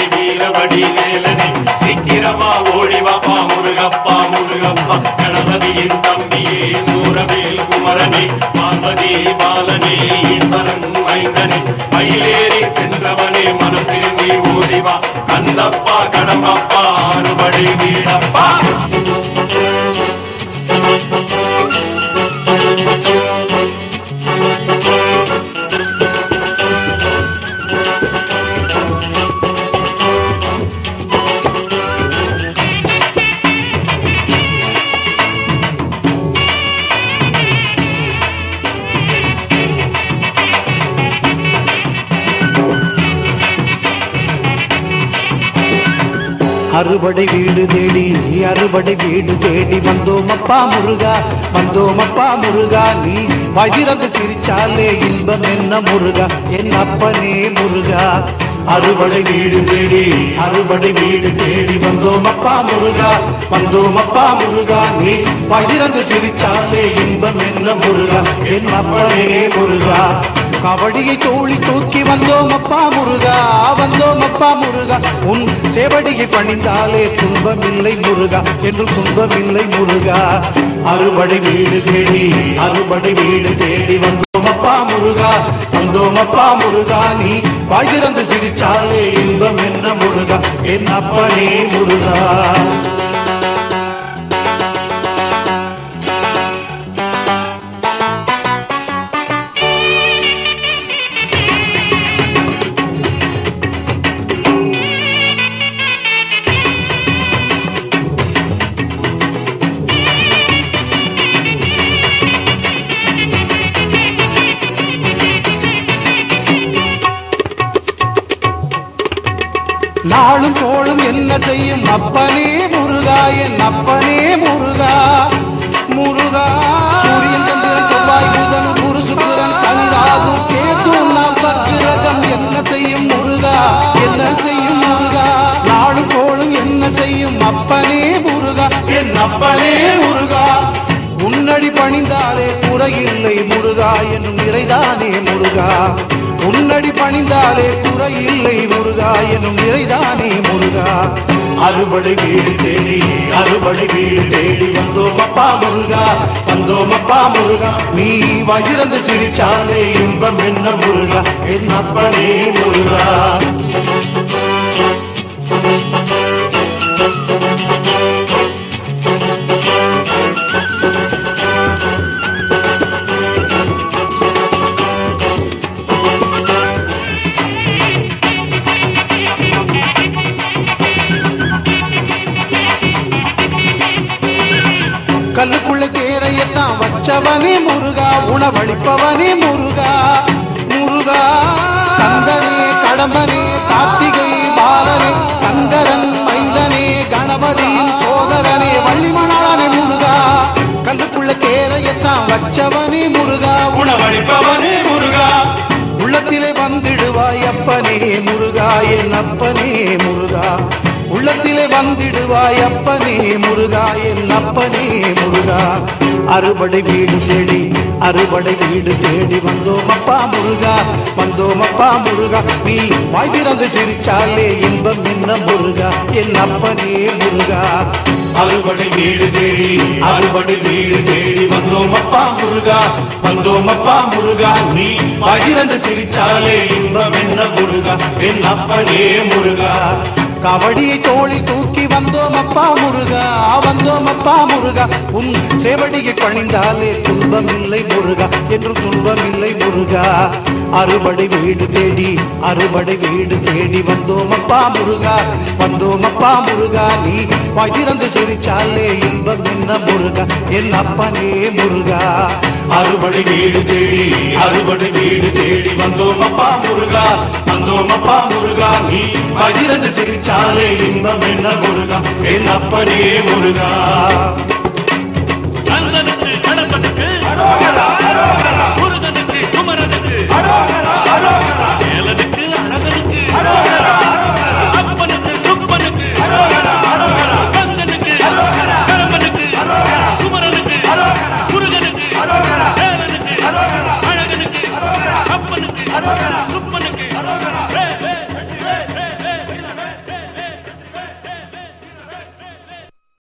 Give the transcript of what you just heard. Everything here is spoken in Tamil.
வீரவடி வேலனே சீக்கிரமா ஓடிவாப்பா முருகப்பா முருகப்பா கணபதியின் தம்பியே சூரவேல் குமரனே பார்வதி பாலனே ஈஸ்வரன் மைந்தனே மயிலேறி சென்றவனே மனம் திரும்பி ஓடிவா கந்தப்பா கடம்பப்பா அறுபடை வீடப்பா அறுபடை வீடு தேடி அறுபடை வீடு தேடி வந்தோம் அப்பா முருகா வந்தோம் அப்பா முருகா நீ வஜிரந்து சிரிச்சாலே இன்பம் என்ன முருகா என் அப்பனே முருகா அறுபடை வீடு தேடி அறுபடை வீடு தேடி வந்தோம் அப்பா முருகா வந்தோம் அப்பா முருகா நீ வஜிரந்து சிரிச்சாலே இன்பம் என்ன முருகா என் அப்பனே முருகா கபடியை தோழி தூக்கி வந்தோம் அப்பா முருகா வந்தோம் அப்பா முருகா உன் சேவடியை பணிந்தாலே துன்பமில்லை முருகா என்று துன்பமில்லை முருகா அறுபடை வீடு தேடி அறுபடை வீடு தேடி வந்தோம் அப்பா முருகா வந்தோம் அப்பா முருகா நீ வாய்திறந்து சிரிச்சாலே இன்பம் என்ன முருகா என் அப்பனே முருகா நாளும் கோளும் என்ன செய்யும் அப்பனே முருகா என் அப்பனே முருகா முருகா சூரியன் சந்திரன் செவ்வாய் புதன் குரு சுக்கிரன் சனி ராகு கேது நவக்கிரகம் என்ன செய்யும் முருகா என்ன செய்யும் முருகா நாளும் கோளும் என்ன செய்யும் அப்பனே முருகா என் அப்பனே முருகா உன்னடி பணிந்தாலே குறையில்லை முருகா என்னும் நிறைதானே முருகா உன்னடி பணிந்தாலே குறையில்லை முருகா எனும் நிறைதானே முருகா அறுபடை வீடு தேடி அறுபடை வீடு தேடி வந்தோம் அப்பா முருகா வந்தோம் அப்பா முருகா நீ வயிறந்து சிரிச்சாலே இன்பம் என்ன முருகா என் அப்பனே முருகா கல்லுக்குள்ள தேரையத்தான் வச்சவனே முருகா உணவளிப்பவனே முருகா முருகா கந்தனே கடம்பனே கார்த்திகை பாலனே சங்கரன் மைந்தனே கணபதியின் சோதரனே வள்ளிமணாளனே முருகா கல்லுக்குள்ள தேரையத்தான் வச்சவனே முருகா உணவளிப்பவனே முருகா உள்ளத்திலே வந்திடுவாய் அப்பனே முருகா என் அப்பனே முருகா உள்ளத்திலே வந்திடுவாய் அப்பனே முருகா என் அப்பனே முருகா அறுபடை வீடு தேடி அறுபடை வீடு தேடி வந்தோம் அப்பா முருகா வந்தோம் அப்பா முருகா நீ வாய் திறந்து சிரிச்சாலே இன்பம் என்ன முருகா என் அப்பனே முருகா அறுபடை வீடு தேடி அறுபடை வீடு தேடி வந்தோம் அப்பா முருகா வந்தோம் அப்பா முருகா நீ பகிரந்து சிரிச்சாலே இன்பம் என்ன முருகா என் அப்பனே முருகா கபடியை தோழி தூக்கி வந்தோம் அப்பா முருகா வந்தோம் அப்பா முருகா உன் சேவடியை பணிந்தாலே துன்பம் இல்லை முருகா என்று துன்பம் இல்லை முருகா அறுபடை வீடு தேடி அறுபடை வீடு தேடி வந்தோம் அப்பா முருகா வந்தோம் அப்பா முருகா நீ பகிர்ந்து சிரிச்சாலே இன்பம் என்ன முருகா என் அப்பனே முருகா அறுபடை வீடு தேடி அறுபடை வீடு தேடி வந்தோம் அப்பா முருகா வந்தோம் அப்பா முருகா நீ பகிரந்து சிரிச்சாலே இன்பம் என்ன முருகா என் அப்பனே முருகா